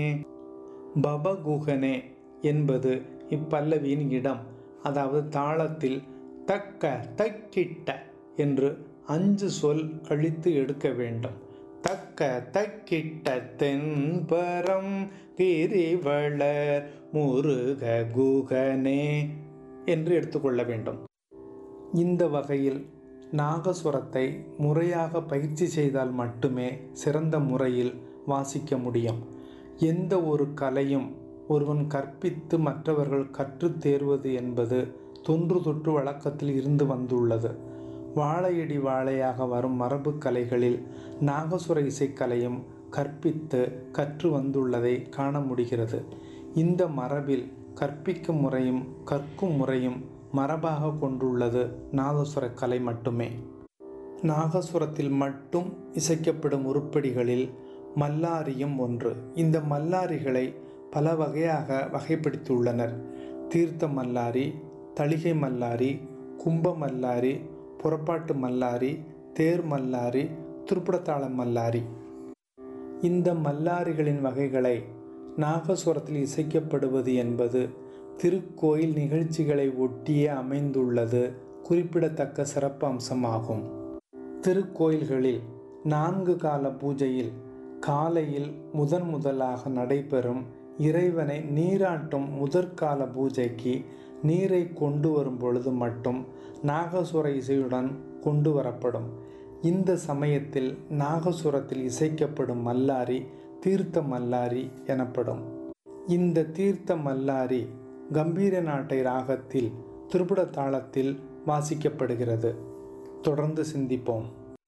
பபகுகனே என்பது இப்பல்லவியின் இடம் அதாவது தாளத்தில் தக்க தக்கிட்ட என்று அஞ்சு சொல் கழித்து எடுக்க வேண்டும் தக்க தக்கிட்ட தென்பரம் கிரிவளர் முருக குகனே என்று எடுத்துக்கொள்ள வேண்டும் இந்த வகையில் நாகஸ்வரத்தை முறையாக பயிற்சி செய்தால் மட்டுமே சிறந்த முறையில் வாசிக்க முடியும் எந்த ஒரு கலையும் ஒருவன் கற்பித்து மற்றவர்கள் கற்றுத் தேர்வது என்பது தொன்று தொற்று வழக்கத்தில் இருந்து வந்துள்ளது வாழையடி வாழையாக வரும் மரபு கலைகளில் நாகசுர இசைக்கலையும் கற்பித்து கற்று வந்துள்ளதை காண முடிகிறது இந்த மரபில் கற்பிக்கும் முறையும் கற்கும் முறையும் மரபாக கொண்டுள்ளது நாதசுர கலை மட்டுமே நாகசுரத்தில் மட்டும் இசைக்கப்படும் உருப்படிகளில் மல்லாரியும் ஒன்று இந்த மல்லாரிகளை பல வகையாக வகைப்படுத்தியுள்ளனர் தீர்த்த மல்லாரி தளிகை மல்லாரி கும்ப மல்லாரி புறப்பாட்டு மல்லாரி தேர் மல்லாரி திருப்புடத்தாள மல்லாரி இந்த மல்லாரிகளின் வகைகளை நாகசுரத்தில் இசைக்கப்படுவது என்பது திருக்கோயில் நிகழ்ச்சிகளை ஒட்டியே அமைந்துள்ளது குறிப்பிடத்தக்க சிறப்பு அம்சமாகும் திருக்கோயில்களில் நான்கு கால பூஜையில் காலையில் முதன் முதலாக நடைபெறும் இறைவனை நீராட்டும் முதற்கால பூஜைக்கு நீரை கொண்டு வரும் பொழுது மட்டும் நாகசுர இசையுடன் கொண்டு வரப்படும் இந்த சமயத்தில் நாகசுரத்தில் இசைக்கப்படும் மல்லாரி தீர்த்த மல்லாரி எனப்படும் இந்த தீர்த்த மல்லாரி கம்பீர நாட்டை ராகத்தில் திருப்புட தாளத்தில் வாசிக்கப்படுகிறது தொடர்ந்து சிந்திப்போம்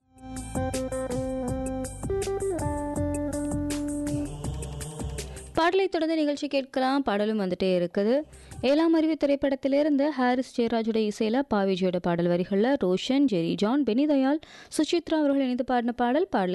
பாடலை தொடர்ந்து நிகழ்ச்சி கேட்கலாம் பாடலும் வந்துட்டே இருக்குது ஏழாம் அறிவு திரைப்படத்திலிருந்து ஹாரிஸ் ஜெயராஜுடைய இசையில் பாவிஜியோட பாடல் வரிகளில் ரோஷன் ஜெரி ஜான் பெனிதயால் சுசித்ரா அவர்கள் இணைந்து பாடின பாடல் பாடலை